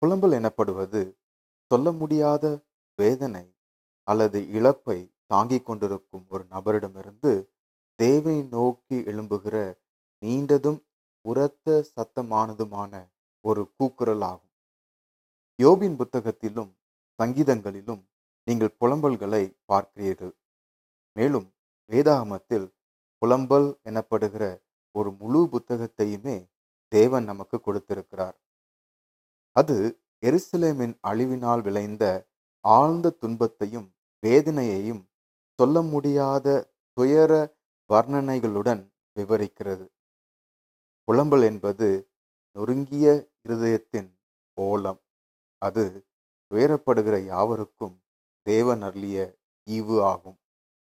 புலம்பல் எனப்படுவது சொல்ல முடியாத வேதனை அல்லது இழப்பை தாங்கிக் கொண்டிருக்கும் ஒரு நபரிடமிருந்து தேவனை நோக்கி எழும்புகிற நீண்டதும் உரத்த சத்தமானதுமான ஒரு கூக்குரல் ஆகும் யோபின் புத்தகத்திலும் சங்கீதங்களிலும் நீங்கள் புலம்பல்களை பார்க்கிறீர்கள் மேலும் வேதாகமத்தில் புலம்பல் எனப்படுகிற ஒரு முழு புத்தகத்தையுமே தேவன் நமக்கு கொடுத்திருக்கிறார் அது எருசலேமின் அழிவினால் விளைந்த ஆழ்ந்த துன்பத்தையும் வேதனையையும் சொல்ல முடியாத துயர வர்ணனைகளுடன் விவரிக்கிறது புலம்பல் என்பது நொறுங்கிய இருதயத்தின் ஓலம் அது துயரப்படுகிற யாவருக்கும் தேவன் அருளிய ஈவு ஆகும்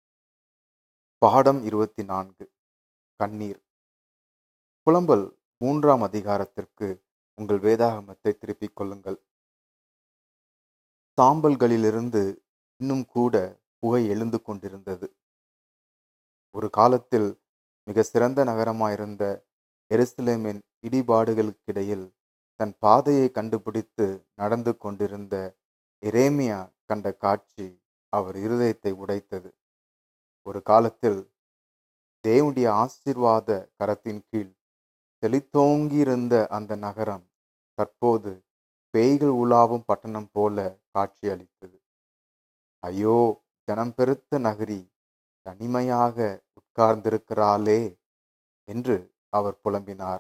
பாடம் இருபத்தி நான்கு கண்ணீர் புலம்பல் மூன்றாம் அதிகாரத்திற்கு உங்கள் வேதாகமத்தை திருப்பிக் கொள்ளுங்கள் சாம்பல்களிலிருந்து இன்னும் கூட புகை எழுந்து கொண்டிருந்தது ஒரு காலத்தில் மிக சிறந்த நகரமாயிருந்த எருசலேமின் இடிபாடுகளுக்கிடையில் தன் பாதையை கண்டுபிடித்து நடந்து கொண்டிருந்த எரேமியா கண்ட காட்சி அவர் இருதயத்தை உடைத்தது ஒரு காலத்தில் தேவனுடைய ஆசீர்வாத கரத்தின் கீழ் செழித்தோங்கியிருந்த அந்த நகரம் தற்போது பேய்கள் உலாவும் பட்டணம் போல காட்சியளித்தது ஐயோ ஜனம் பெருத்த நகரி தனிமையாக உட்கார்ந்திருக்கிறாளே என்று அவர் புலம்பினார்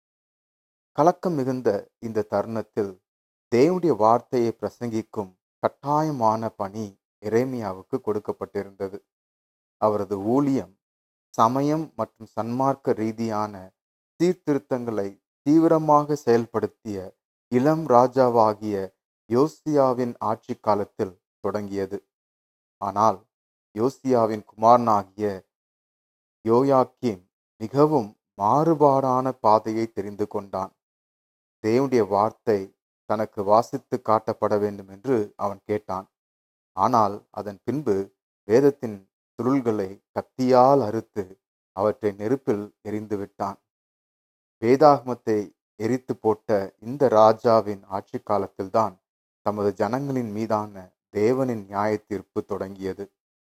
கலக்கம் மிகுந்த இந்த தருணத்தில் தேவனுடைய வார்த்தையை பிரசங்கிக்கும் கட்டாயமான பணி எரேமியாவுக்கு கொடுக்கப்பட்டிருந்தது அவரது ஊழியம் சமயம் மற்றும் சன்மார்க்க ரீதியான சீர்திருத்தங்களை தீவிரமாக செயல்படுத்திய இளம் ராஜாவாகிய யோசியாவின் ஆட்சி காலத்தில் தொடங்கியது ஆனால் யோசியாவின் குமாரனாகிய யோயாக்கிம் மிகவும் மாறுபாடான பாதையை தெரிந்து கொண்டான் தேவனுடைய வார்த்தை தனக்கு வாசித்து காட்டப்பட வேண்டும் என்று அவன் கேட்டான் ஆனால் அதன் பின்பு வேதத்தின் சுருள்களை கத்தியால் அறுத்து அவற்றை நெருப்பில் எரிந்து விட்டான் வேதாகமத்தை எரித்து போட்ட இந்த ராஜாவின் ஆட்சி காலத்தில்தான் தமது ஜனங்களின் மீதான தேவனின் நியாய தீர்ப்பு தொடங்கியது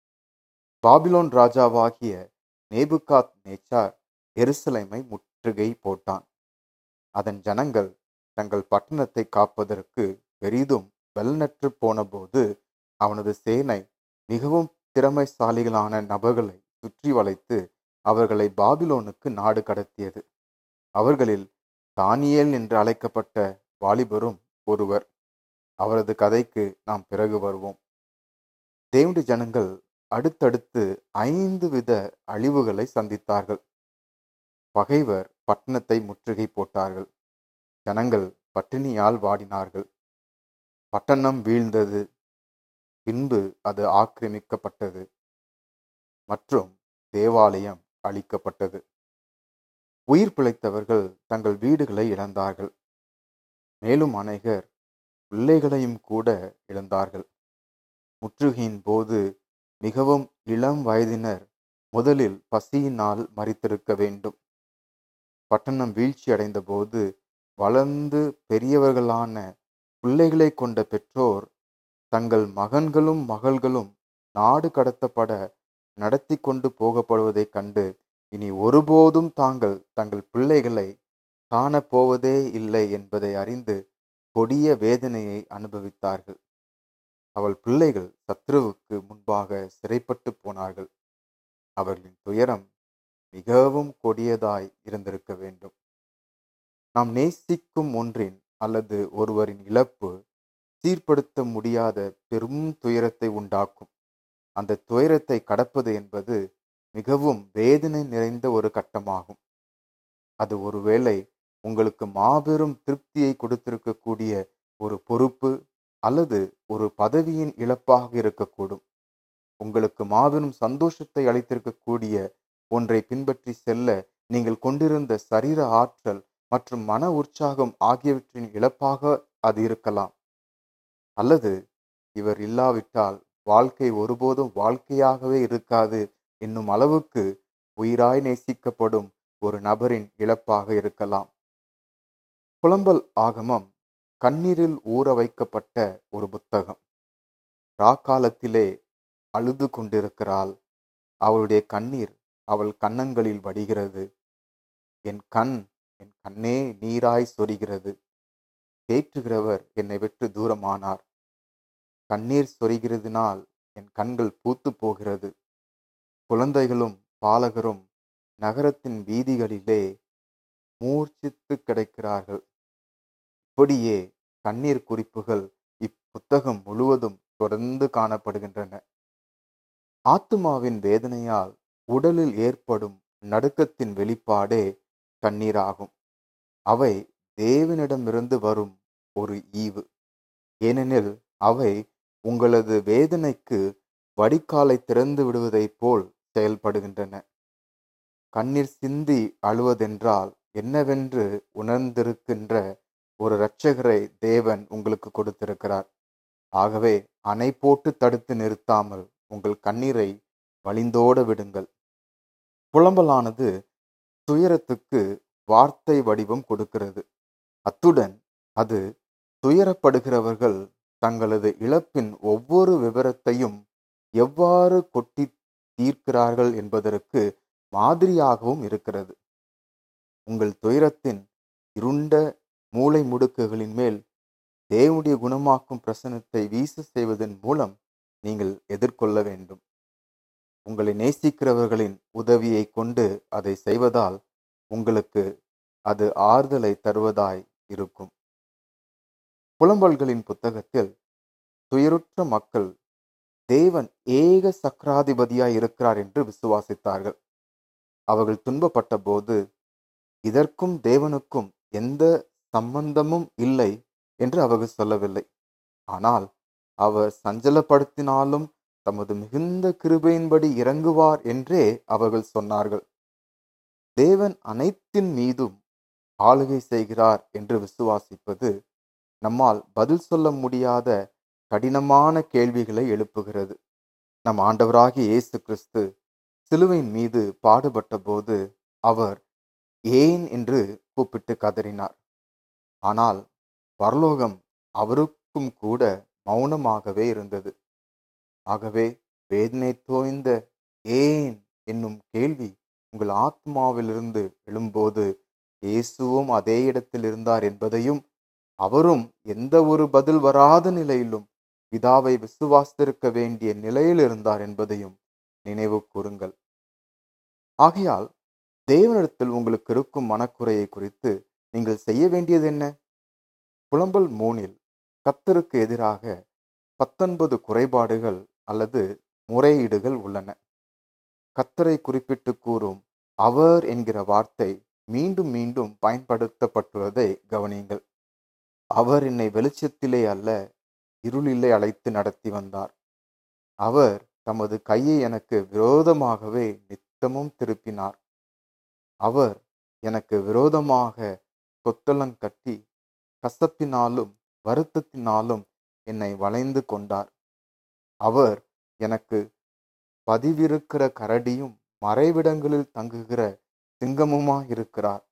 பாபிலோன் ராஜாவாகிய நேபுகாத் நேச்சார் எருசலேமை முற்றுகை போட்டான் அதன் ஜனங்கள் தங்கள் பட்டணத்தை காப்பதற்கு பெரிதும் வெல்நற்று போனபோது அவனது சேனை மிகவும் திறமைசாலிகளான நபர்களை சுற்றி வளைத்து அவர்களை பாபிலோனுக்கு நாடு கடத்தியது அவர்களில் தானியேல் என்று அழைக்கப்பட்ட வாலிபரும் ஒருவர் அவரது கதைக்கு நாம் பிறகு வருவோம் தேவண்டி ஜனங்கள் அடுத்தடுத்து ஐந்து வித அழிவுகளை சந்தித்தார்கள் பகைவர் பட்டணத்தை முற்றுகை போட்டார்கள் ஜனங்கள் பட்டினியால் வாடினார்கள் பட்டணம் வீழ்ந்தது பின்பு அது ஆக்கிரமிக்கப்பட்டது மற்றும் தேவாலயம் அழிக்கப்பட்டது உயிர் பிழைத்தவர்கள் தங்கள் வீடுகளை இழந்தார்கள் மேலும் அநேகர் பிள்ளைகளையும் கூட இழந்தார்கள் முற்றுகையின் போது மிகவும் இளம் வயதினர் முதலில் பசியினால் மறித்திருக்க வேண்டும் பட்டணம் வீழ்ச்சி அடைந்த போது வளர்ந்து பெரியவர்களான பிள்ளைகளை கொண்ட பெற்றோர் தங்கள் மகன்களும் மகள்களும் நாடு கடத்தப்பட நடத்தி கொண்டு போகப்படுவதைக் கண்டு இனி ஒருபோதும் தாங்கள் தங்கள் பிள்ளைகளை காணப்போவதே இல்லை என்பதை அறிந்து கொடிய வேதனையை அனுபவித்தார்கள் அவள் பிள்ளைகள் சத்ருவுக்கு முன்பாக சிறைப்பட்டு போனார்கள் அவர்களின் துயரம் மிகவும் கொடியதாய் இருந்திருக்க வேண்டும் நாம் நேசிக்கும் ஒன்றின் அல்லது ஒருவரின் இழப்பு சீர்படுத்த முடியாத பெரும் துயரத்தை உண்டாக்கும் அந்த துயரத்தை கடப்பது என்பது மிகவும் வேதனை நிறைந்த ஒரு கட்டமாகும் அது ஒருவேளை உங்களுக்கு மாபெரும் திருப்தியை கொடுத்திருக்கக்கூடிய ஒரு பொறுப்பு அல்லது ஒரு பதவியின் இழப்பாக இருக்கக்கூடும் உங்களுக்கு மாபெரும் சந்தோஷத்தை அளித்திருக்கக்கூடிய ஒன்றை பின்பற்றி செல்ல நீங்கள் கொண்டிருந்த சரீர ஆற்றல் மற்றும் மன உற்சாகம் ஆகியவற்றின் இழப்பாக அது இருக்கலாம் அல்லது இவர் இல்லாவிட்டால் வாழ்க்கை ஒருபோதும் வாழ்க்கையாகவே இருக்காது என்னும் அளவுக்கு உயிராய் நேசிக்கப்படும் ஒரு நபரின் இழப்பாக இருக்கலாம் புலம்பல் ஆகமம் கண்ணீரில் ஊற வைக்கப்பட்ட ஒரு புத்தகம் ராக்காலத்திலே அழுது கொண்டிருக்கிறாள் அவளுடைய கண்ணீர் அவள் கன்னங்களில் வடிகிறது என் கண் என் கண்ணே நீராய் சொரிகிறது தேற்றுகிறவர் என்னை விட்டு தூரமானார் கண்ணீர் சொரிகிறதினால் என் கண்கள் பூத்து போகிறது குழந்தைகளும் பாலகரும் நகரத்தின் வீதிகளிலே மூர்ச்சித்து கிடக்கிறார்கள் இப்படியே கண்ணீர் குறிப்புகள் இப்புத்தகம் முழுவதும் தொடர்ந்து காணப்படுகின்றன ஆத்துமாவின் வேதனையால் உடலில் ஏற்படும் நடுக்கத்தின் வெளிப்பாடே கண்ணீராகும் அவை தேவனிடமிருந்து வரும் ஒரு ஈவு ஏனெனில் அவை உங்களது வேதனைக்கு வடிகாலை திறந்து விடுவதைப் போல் செயல்படுகின்றன கண்ணீர் சிந்தி அழுவதென்றால் என்னவென்று உணர்ந்திருக்கின்ற ஒரு இரட்சகரை தேவன் உங்களுக்கு கொடுத்திருக்கிறார் ஆகவே அணை போட்டு தடுத்து நிறுத்தாமல் உங்கள் கண்ணீரை வழிந்தோட விடுங்கள் புலம்பலானது துயரத்துக்கு வார்த்தை வடிவம் கொடுக்கிறது அத்துடன் அது துயரப்படுகிறவர்கள் தங்களது இழப்பின் ஒவ்வொரு விவரத்தையும் எவ்வாறு கொட்டி தீர்க்கிறார்கள் என்பதற்கு மாதிரியாகவும் இருக்கிறது உங்கள் துயரத்தின் இருண்ட மூளை முடுக்குகளின் மேல் தேவனுடைய குணமாக்கும் பிரசனத்தை வீச செய்வதன் மூலம் நீங்கள் எதிர்கொள்ள வேண்டும் உங்களை நேசிக்கிறவர்களின் உதவியை கொண்டு அதை செய்வதால் உங்களுக்கு அது ஆறுதலை தருவதாய் இருக்கும் புலம்பல்களின் புத்தகத்தில் துயருற்ற மக்கள் தேவன் ஏக சக்கராதிபதியாய் இருக்கிறார் என்று விசுவாசித்தார்கள் அவர்கள் துன்பப்பட்ட போது இதற்கும் தேவனுக்கும் எந்த சம்பந்தமும் இல்லை என்று அவர்கள் சொல்லவில்லை ஆனால் அவர் சஞ்சலப்படுத்தினாலும் தமது மிகுந்த கிருபையின்படி இறங்குவார் என்றே அவர்கள் சொன்னார்கள் தேவன் அனைத்தின் மீதும் ஆளுகை செய்கிறார் என்று விசுவாசிப்பது நம்மால் பதில் சொல்ல முடியாத கடினமான கேள்விகளை எழுப்புகிறது நம் ஆண்டவராகிய இயேசு கிறிஸ்து சிலுவையின் மீது பாடுபட்ட போது அவர் ஏன் என்று கூப்பிட்டு கதறினார் ஆனால் பரலோகம் அவருக்கும் கூட மௌனமாகவே இருந்தது ஆகவே வேதனை தோய்ந்த ஏன் என்னும் கேள்வி உங்கள் ஆத்மாவிலிருந்து எழும்போது இயேசுவும் அதே இடத்தில் இருந்தார் என்பதையும் அவரும் எந்த ஒரு பதில் வராத நிலையிலும் பிதாவை விசுவாசித்திருக்க வேண்டிய நிலையில் இருந்தார் என்பதையும் நினைவு கூறுங்கள் ஆகையால் தேவனிடத்தில் உங்களுக்கு இருக்கும் மனக்குறையை குறித்து நீங்கள் செய்ய வேண்டியது என்ன புலம்பல் மூனில் கத்தருக்கு எதிராக பத்தொன்பது குறைபாடுகள் அல்லது முறையீடுகள் உள்ளன கத்தரை குறிப்பிட்டு கூறும் அவர் என்கிற வார்த்தை மீண்டும் மீண்டும் பயன்படுத்தப்பட்டுள்ளதை கவனியுங்கள் அவர் என்னை வெளிச்சத்திலே அல்ல இருளிலே அழைத்து நடத்தி வந்தார் அவர் தமது கையை எனக்கு விரோதமாகவே நித்தமும் திருப்பினார் அவர் எனக்கு விரோதமாக கொத்தளங்கட்டி கசப்பினாலும் வருத்தத்தினாலும் என்னை வளைந்து கொண்டார் அவர் எனக்கு பதிவிருக்கிற கரடியும் மறைவிடங்களில் தங்குகிற சிங்கமுமாயிருக்கிறார்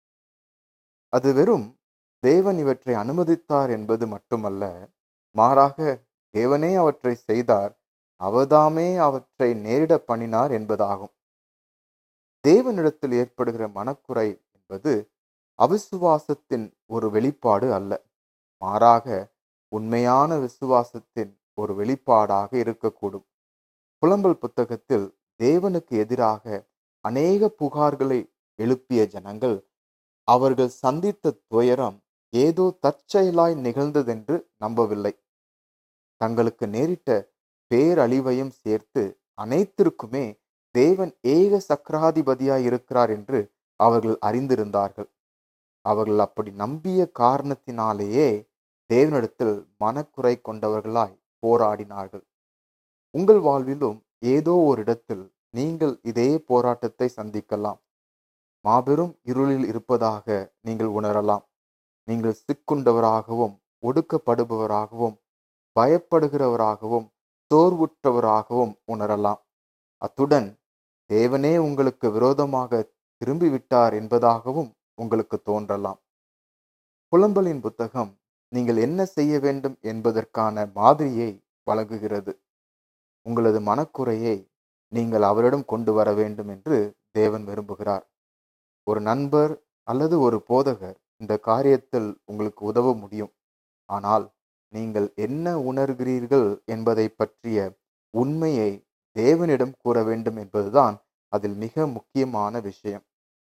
அது வெறும் தேவன் இவற்றை அனுமதித்தார் என்பது மட்டுமல்ல மாறாக தேவனே அவற்றை செய்தார் அவதாமே அவற்றை நேரிட பண்ணினார் என்பதாகும் தேவனிடத்தில் ஏற்படுகிற மனக்குறை என்பது அவிசுவாசத்தின் ஒரு வெளிப்பாடு அல்ல மாறாக உண்மையான விசுவாசத்தின் ஒரு வெளிப்பாடாக இருக்கக்கூடும் புலம்பல் புத்தகத்தில் தேவனுக்கு எதிராக அநேக புகார்களை எழுப்பிய ஜனங்கள் அவர்கள் சந்தித்த துயரம் ஏதோ தற்செயலாய் நிகழ்ந்ததென்று நம்பவில்லை தங்களுக்கு நேரிட்ட பேரழிவையும் சேர்த்து அனைத்திற்குமே தேவன் ஏக சக்கராதிபதியாய் இருக்கிறார் என்று அவர்கள் அறிந்திருந்தார்கள் அவர்கள் அப்படி நம்பிய காரணத்தினாலேயே தேவனிடத்தில் மனக்குறை கொண்டவர்களாய் போராடினார்கள் உங்கள் வாழ்விலும் ஏதோ ஒரு இடத்தில் நீங்கள் இதே போராட்டத்தை சந்திக்கலாம் மாபெரும் இருளில் இருப்பதாக நீங்கள் உணரலாம் நீங்கள் சிக்குண்டவராகவும் ஒடுக்கப்படுபவராகவும் பயப்படுகிறவராகவும் சோர்வுற்றவராகவும் உணரலாம் அத்துடன் தேவனே உங்களுக்கு விரோதமாக திரும்பிவிட்டார் என்பதாகவும் உங்களுக்கு தோன்றலாம் புலம்பலின் புத்தகம் நீங்கள் என்ன செய்ய வேண்டும் என்பதற்கான மாதிரியை வழங்குகிறது உங்களது மனக்குறையை நீங்கள் அவரிடம் கொண்டு வர வேண்டும் என்று தேவன் விரும்புகிறார் ஒரு நண்பர் அல்லது ஒரு போதகர் இந்த காரியத்தில் உங்களுக்கு உதவ முடியும் ஆனால் நீங்கள் என்ன உணர்கிறீர்கள் என்பதை பற்றிய உண்மையை தேவனிடம் கூற வேண்டும் என்பதுதான் அதில் மிக முக்கியமான விஷயம்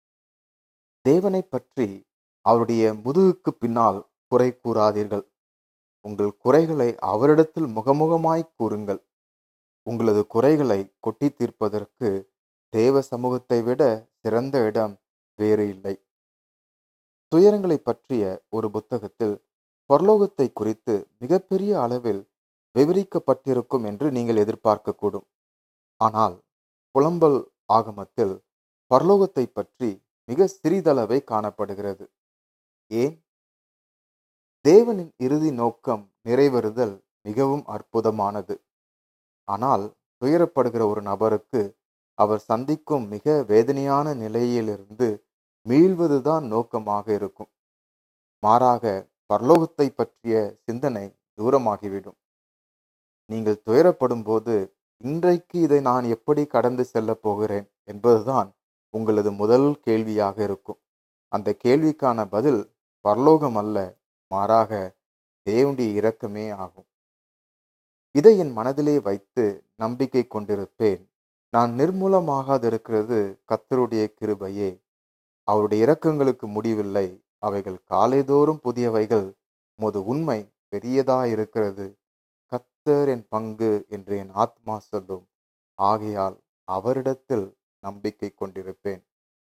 தேவனை பற்றி அவருடைய முதுகுக்கு பின்னால் குறை கூறாதீர்கள் உங்கள் குறைகளை அவரிடத்தில் முகமுகமாய் கூறுங்கள் உங்களது குறைகளை கொட்டி தீர்ப்பதற்கு தேவ சமூகத்தை விட சிறந்த இடம் வேறு இல்லை துயரங்களை பற்றிய ஒரு புத்தகத்தில் பரலோகத்தை குறித்து மிகப்பெரிய அளவில் விவரிக்கப்பட்டிருக்கும் என்று நீங்கள் எதிர்பார்க்கக்கூடும் ஆனால் புலம்பல் ஆகமத்தில் பரலோகத்தை பற்றி மிக சிறிதளவே காணப்படுகிறது ஏன் தேவனின் இறுதி நோக்கம் நிறைவேறுதல் மிகவும் அற்புதமானது ஆனால் துயரப்படுகிற ஒரு நபருக்கு அவர் சந்திக்கும் மிக வேதனையான நிலையிலிருந்து மீள்வதுதான் நோக்கமாக இருக்கும் மாறாக பரலோகத்தை பற்றிய சிந்தனை தூரமாகிவிடும் நீங்கள் துயரப்படும் போது இன்றைக்கு இதை நான் எப்படி கடந்து செல்லப் போகிறேன் என்பதுதான் உங்களது முதல் கேள்வியாக இருக்கும் அந்த கேள்விக்கான பதில் பரலோகம் அல்ல மாறாக தேவனுடைய இரக்கமே ஆகும் இதை என் மனதிலே வைத்து நம்பிக்கை கொண்டிருப்பேன் நான் நிர்மூலமாகாதிருக்கிறது கத்தருடைய கிருபையே அவருடைய இரக்கங்களுக்கு முடிவில்லை அவைகள் காலைதோறும் புதியவைகள் முது உண்மை பெரியதாயிருக்கிறது கத்தர் என் பங்கு என்று என் ஆத்மா சொல்லும் ஆகையால் அவரிடத்தில் நம்பிக்கை கொண்டிருப்பேன்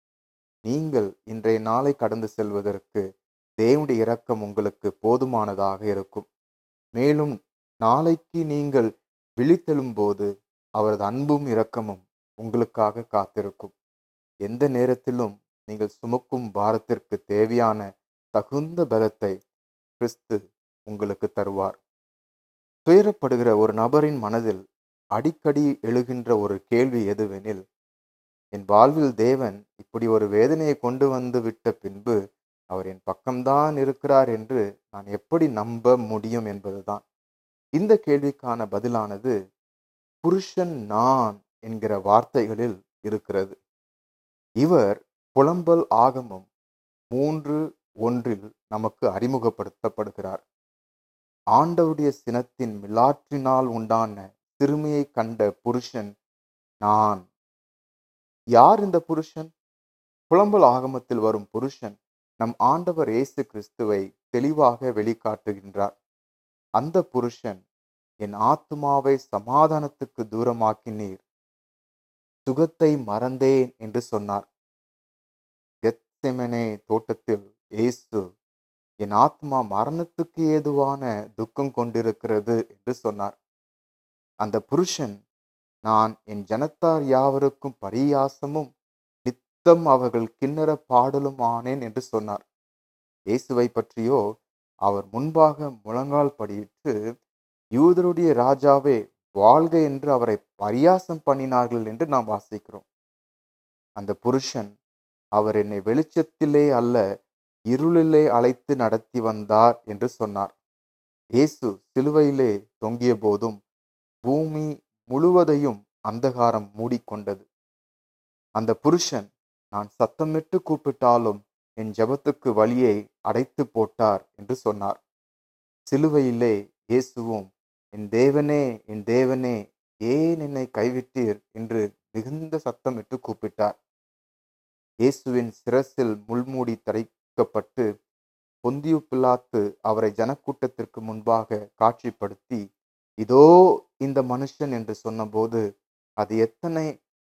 நீங்கள் இன்றைய நாளை கடந்து செல்வதற்கு தேவனுடைய இரக்கம் உங்களுக்கு போதுமானதாக இருக்கும் மேலும் நாளைக்கு நீங்கள் விழித்தெழும்போது அவரது அன்பும் இரக்கமும் உங்களுக்காக காத்திருக்கும் எந்த நேரத்திலும் நீங்கள் சுமக்கும் பாரத்திற்கு தேவையான தகுந்த பலத்தை கிறிஸ்து உங்களுக்கு தருவார் துயரப்படுகிற ஒரு நபரின் மனதில் அடிக்கடி எழுகின்ற ஒரு கேள்வி எதுவெனில் என் வாழ்வில் தேவன் இப்படி ஒரு வேதனையை கொண்டு வந்து விட்ட பின்பு அவர் என் பக்கம்தான் இருக்கிறார் என்று நான் எப்படி நம்ப முடியும் என்பதுதான் இந்த கேள்விக்கான பதிலானது புருஷன் நான் என்கிற வார்த்தைகளில் இருக்கிறது இவர் புலம்பல் ஆகமம் மூன்று ஒன்றில் நமக்கு அறிமுகப்படுத்தப்படுகிறார் ஆண்டவுடைய சினத்தின் மிலாற்றினால் உண்டான சிறுமியை கண்ட புருஷன் நான் யார் இந்த புருஷன் புலம்பல் ஆகமத்தில் வரும் புருஷன் நம் ஆண்டவர் இயேசு கிறிஸ்துவை தெளிவாக வெளிக்காட்டுகின்றார் அந்த புருஷன் என் ஆத்மாவை சமாதானத்துக்கு தூரமாக்கினீர் சுகத்தை மறந்தேன் என்று சொன்னார் கெத்செமனே தோட்டத்தில் இயேசு என் ஆத்மா மரணத்துக்கு ஏதுவான துக்கம் கொண்டிருக்கிறது என்று சொன்னார் அந்த புருஷன் நான் என் ஜனத்தார் யாவருக்கும் பரியாசமும் நித்தம் அவர்கள் கிண்ணற பாடலும் ஆனேன் என்று சொன்னார் இயேசுவை பற்றியோ அவர் முன்பாக முழங்கால் படியிட்டு யூதருடைய ராஜாவே வாழ்க என்று அவரை பரியாசம் பண்ணினார்கள் என்று நாம் வாசிக்கிறோம் அந்த புருஷன் அவர் என்னை வெளிச்சத்திலே அல்ல இருளிலே அழைத்து நடத்தி வந்தார் என்று சொன்னார் இயேசு சிலுவையிலே தொங்கிய போதும் பூமி முழுவதையும் அந்தகாரம் மூடிக்கொண்டது அந்த புருஷன் நான் சத்தமிட்டு கூப்பிட்டாலும் என் ஜெபத்துக்கு வழியை அடைத்து போட்டார் என்று சொன்னார் சிலுவையிலே இயேசுவும் என் தேவனே என் தேவனே ஏன் என்னை கைவிட்டீர் என்று மிகுந்த சத்தமிட்டு கூப்பிட்டார் இயேசுவின் சிரசில் முள்மூடி தரைக்கப்பட்டு பொந்தியு பிலாத்து அவரை ஜனக்கூட்டத்திற்கு முன்பாக காட்சிப்படுத்தி இதோ இந்த மனுஷன் என்று சொன்னபோது அது எத்தனை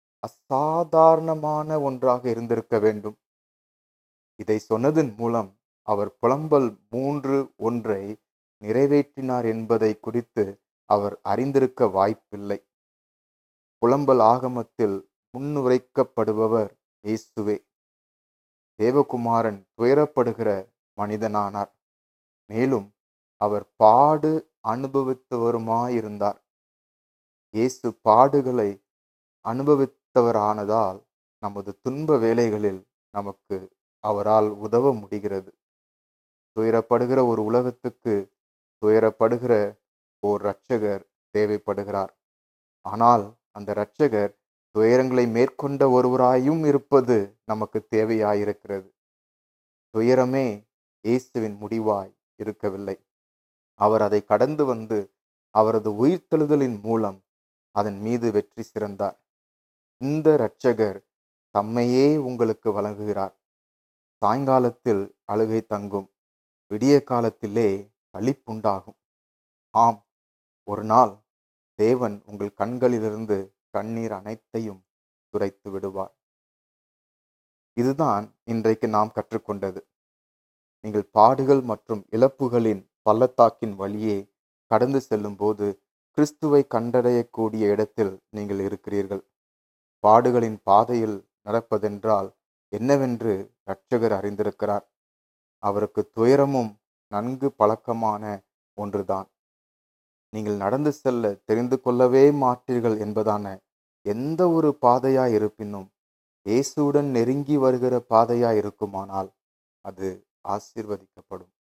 அசாதாரணமான ஒன்றாக இருந்திருக்க வேண்டும் இதை சொன்னதன் மூலம் அவர் புலம்பல் மூன்று ஒன்றை நிறைவேற்றினார் என்பதை குறித்து அவர் அறிந்திருக்க வாய்ப்பில்லை புலம்பல் ஆகமத்தில் முன்னுரைக்கப்படுபவர் இயேசுவே தேவகுமாரன் துயரப்படுகிற மனிதனானார் மேலும் அவர் பாடு அனுபவித்தவருமாயிருந்தார் இயேசு பாடுகளை அனுபவித்தவரானதால் நமது துன்ப வேலைகளில் நமக்கு அவரால் உதவ முடிகிறது துயரப்படுகிற ஒரு உலகத்துக்கு துயரப்படுகிற ஓர் இரட்சகர் தேவைப்படுகிறார் ஆனால் அந்த இரட்சகர் துயரங்களை மேற்கொண்ட ஒருவராயும் இருப்பது நமக்கு தேவையாயிருக்கிறது துயரமே இயேசுவின் முடிவாய் இருக்கவில்லை அவர் அதை கடந்து வந்து அவரது உயிர்த்தெழுதலின் மூலம் அதன் மீது வெற்றி சிறந்தார் இந்த இரட்சகர் தம்மையே உங்களுக்கு வழங்குகிறார் சாயங்காலத்தில் அழுகை தங்கும் விடிய காலத்திலே களிப்புண்டாகும் ஆம் ஒரு நாள் தேவன் உங்கள் கண்களிலிருந்து கண்ணீர் அனைத்தையும் துரைத்து விடுவார் இதுதான் இன்றைக்கு நாம் கற்றுக்கொண்டது நீங்கள் பாடுகள் மற்றும் இழப்புகளின் பள்ளத்தாக்கின் வழியே கடந்து செல்லும் போது கிறிஸ்துவை கண்டடையக்கூடிய இடத்தில் நீங்கள் இருக்கிறீர்கள் பாடுகளின் பாதையில் நடப்பதென்றால் என்னவென்று இரட்சகர் அறிந்திருக்கிறார் அவருக்கு துயரமும் நன்கு பழக்கமான ஒன்றுதான் நீங்கள் நடந்து செல்ல தெரிந்து கொள்ளவே மாட்டீர்கள் என்பதான எந்த ஒரு பாதையா இருப்பினும் இயேசுவுடன் நெருங்கி வருகிற பாதையா இருக்குமானால் அது ஆசீர்வதிக்கப்படும்